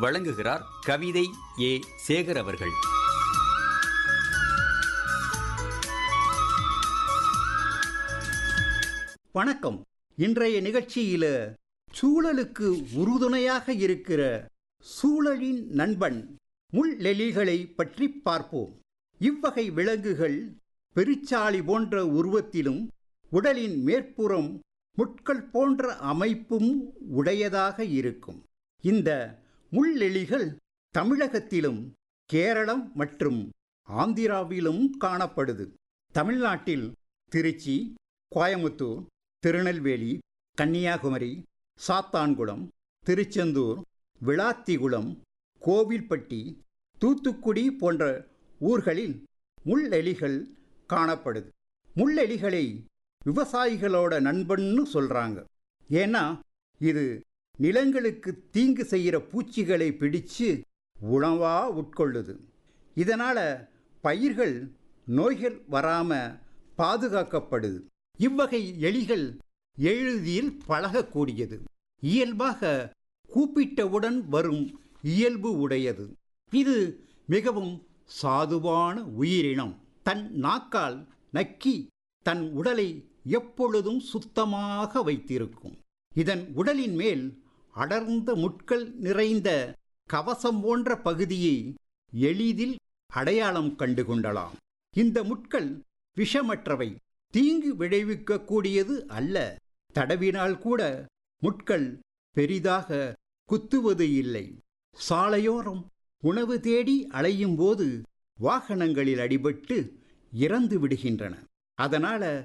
வழங்குகிறார் கவிதை ஏ சேகர் அவர்கள் வணக்கம் இன்றைய நிகழ்ச்சியில சூழலுக்கு உறுதுணையாக இருக்கிற சூழலின் நண்பன் முள்ளெலிகளை பற்றி பார்ப்போம் இவ்வகை விலங்குகள் பெருச்சாளி போன்ற உருவத்திலும் உடலின் மேற்புறம் முட்கள் போன்ற அமைப்பும் உடையதாக இருக்கும் இந்த முள்ளெலிகள் தமிழகத்திலும் கேரளம் மற்றும் ஆந்திராவிலும் காணப்படுது தமிழ்நாட்டில் திருச்சி கோயமுத்தூர் திருநெல்வேலி கன்னியாகுமரி சாத்தான்குளம் திருச்செந்தூர் விளாத்திகுளம் கோவில்பட்டி தூத்துக்குடி போன்ற ஊர்களில் முள்ளெலிகள் காணப்படுது முள்ளெலிகளை விவசாயிகளோட நண்பன்னு சொல்றாங்க ஏன்னா இது நிலங்களுக்கு தீங்கு செய்கிற பூச்சிகளை பிடிச்சு உணவா உட்கொள்ளுது இதனால பயிர்கள் நோய்கள் வராம பாதுகாக்கப்படுது இவ்வகை எலிகள் எழுதியில் பழகக்கூடியது இயல்பாக கூப்பிட்டவுடன் வரும் இயல்பு உடையது இது மிகவும் சாதுவான உயிரினம் தன் நாக்கால் நக்கி தன் உடலை எப்பொழுதும் சுத்தமாக வைத்திருக்கும் இதன் உடலின் மேல் அடர்ந்த முட்கள் நிறைந்த கவசம் போன்ற பகுதியை எளிதில் அடையாளம் கண்டு கொள்ளலாம் இந்த முட்கள் விஷமற்றவை தீங்கு விளைவிக்கக்கூடியது அல்ல தடவினால் கூட முட்கள் பெரிதாக குத்துவது இல்லை சாலையோரம் உணவு தேடி அலையும் போது வாகனங்களில் அடிபட்டு இறந்து விடுகின்றன அதனால